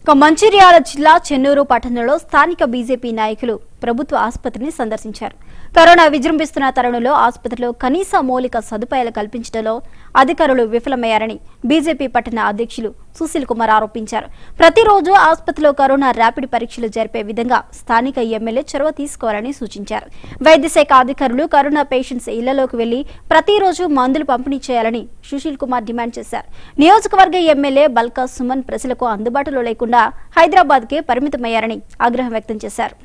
ఇక మంచిర్యాల జిల్లా చెన్నూరు పట్టణంలో స్థానిక బీజేపీ నాయకులు ప్రభుత్వ ఆసుపత్రిని సందర్శించారు కరోనా విజృంభిస్తున్న తరుణంలో ఆసుపత్రిలో కనీస మౌలిక సదుపాయాలు కల్పించడంలో అధికారులు విఫలమయ్యారని బీజేపీ పట్టణ అధ్యక్షులు సుశీల్ కుమార్ ఆరోపించారు ప్రతిరోజు ఆసుపత్రిలో కరోనా ర్యాపిడ్ పరీక్షలు జరిపే విధంగా స్థానిక ఎమ్మెల్యే చొరవ తీసుకోవాలని సూచించారు వైద్య శాఖ అధికారులు కరోనా పేషెంట్స్ ఇళ్లలోకి వెళ్లి ప్రతిరోజు మందులు పంపిణీ చేయాలని సుశీల్ కుమార్ డిమాండ్ చేశారు నియోజకవర్గ ఎమ్మెల్యే బల్కా సుమన్ ప్రజలకు అందుబాటులో లేకుండా హైదరాబాద్ కే పరిమితమయ్యారని ఆగ్రహం వ్యక్తం చేశారు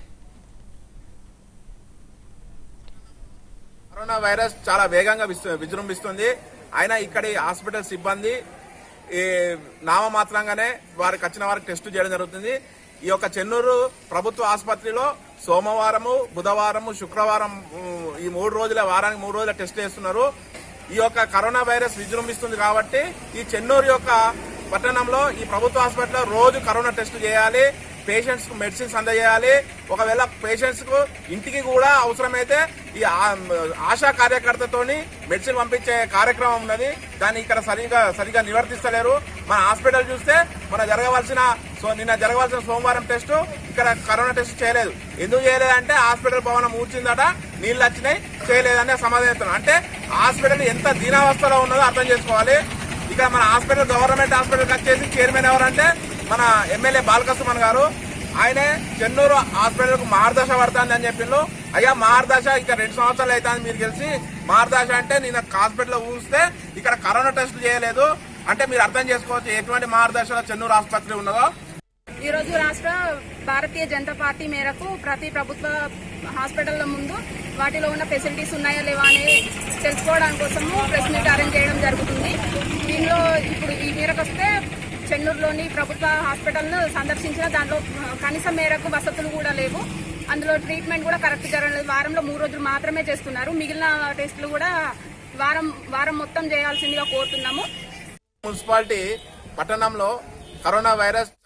కరోనా వైరస్ చాలా వేగంగా విస్తు- విజృంభిస్తుంది అయినా ఇక్కడి హాస్పిటల్ సిబ్బంది ఈ నామమాత్రంగానే వారికి వచ్చిన వారికి టెస్ట్ చేయడం జరుగుతుంది ఈ యొక్క చెన్నూరు ప్రభుత్వ ఆసుపత్రిలో సోమవారము బుధవారము శుక్రవారం ఉమ్, ఈ మూడు రోజుల వారానికి మూడు రోజుల టెస్ట్ చేస్తున్నారు ఈ యొక్క కరోనా వైరస్ విజృంభిస్తుంది కాబట్టి ఈ చెన్నూరు యొక్క పట్టణంలో ఈ ప్రభుత్వ హాస్పిటల్లో రోజు కరోనా టెస్ట్ చేయాలి పేషెంట్స్ కు మెడిసిన్స్ అందజేయాలి ఒకవేళ పేషెంట్స్ కు ఇంటికి కూడా అవసరమైతే ఈ ఆ- ఆశా కార్యకర్తతోని మెడిసిన్ పంపించే కార్యక్రమం ఉన్నది దాన్ని ఇక్కడ సరిగా సరిగా నివర్తిస్తలేరు మన హాస్పిటల్ చూస్తే మన జరగవలసిన సో నిన్న జరగవలసిన సోమవారం టెస్ట్ ఇక్కడ కరోనా టెస్ట్ చేయలేదు ఎందుకు చేయలేదంటే హాస్పిటల్ భవనం ఊడ్చిందట నీళ్లు వచ్చినాయి చేయలేదనే సమాధానం ఇస్తున్నాం. అంటే హాస్పిటల్ ఎంత దీనావస్థలో ఉన్నదో అర్థం చేసుకోవాలి ఇక్కడ మన హాస్పిటల్ గవర్నమెంట్ హాస్పిటల్కి వచ్చేసి చైర్మన్ ఎవరంటే మన ఎమ్మెల్యే బాలకృష్ణమన్ గారు ఆయనే చెన్నూరు హాస్పిటల్ కు మార్దశ పడుతుంది అని చెప్పిండు అయ్యా మార్దశ ఇక రెండు సంవత్సరాలు అవుతుంది మీరు తెలిసి మార్దశ అంటే నేను హాస్పిటల్ ఊస్తే ఇక్కడ కరోనా టెస్ట్ చేయలేదు అంటే మీరు అర్థం చేసుకోవచ్చు ఎటువంటి మార్గదర్శన చెన్నూరు ఆసుపత్రి ఉన్నదో ఈ రోజు రాష్ట్ర భారతీయ జనతా పార్టీ మేరకు ప్రతి ప్రభుత్వ హాస్పిటల్ల ముందు వాటిలో ఉన్న ఫెసిలిటీస్ ఉన్నాయా లేవా అని తెలుసుకోవడం కోసము ప్రెస్ మీట్ అరేంజ్ చేయడం జరుగుతుంది దీనిలో ఇప్పుడు ఈ మేరకు వస్తే చెన్నూరులోని ప్రభుత్వ హాస్పిటల్ను సందర్శించిన దాంట్లో కనీస మేరకు వసతులు కూడా లేవు అందులో ట్రీట్మెంట్ కూడా కరెక్ట్ జరగలేదు వారంలో మూడు రోజులు మాత్రమే చేస్తున్నారు మిగిలిన టెస్టులు కూడా వారం వారం మొత్తం చేయాల్సిందిగా కోరుతున్నాము మున్సిపాలిటీ పట్టణంలో కరోనా వైరస్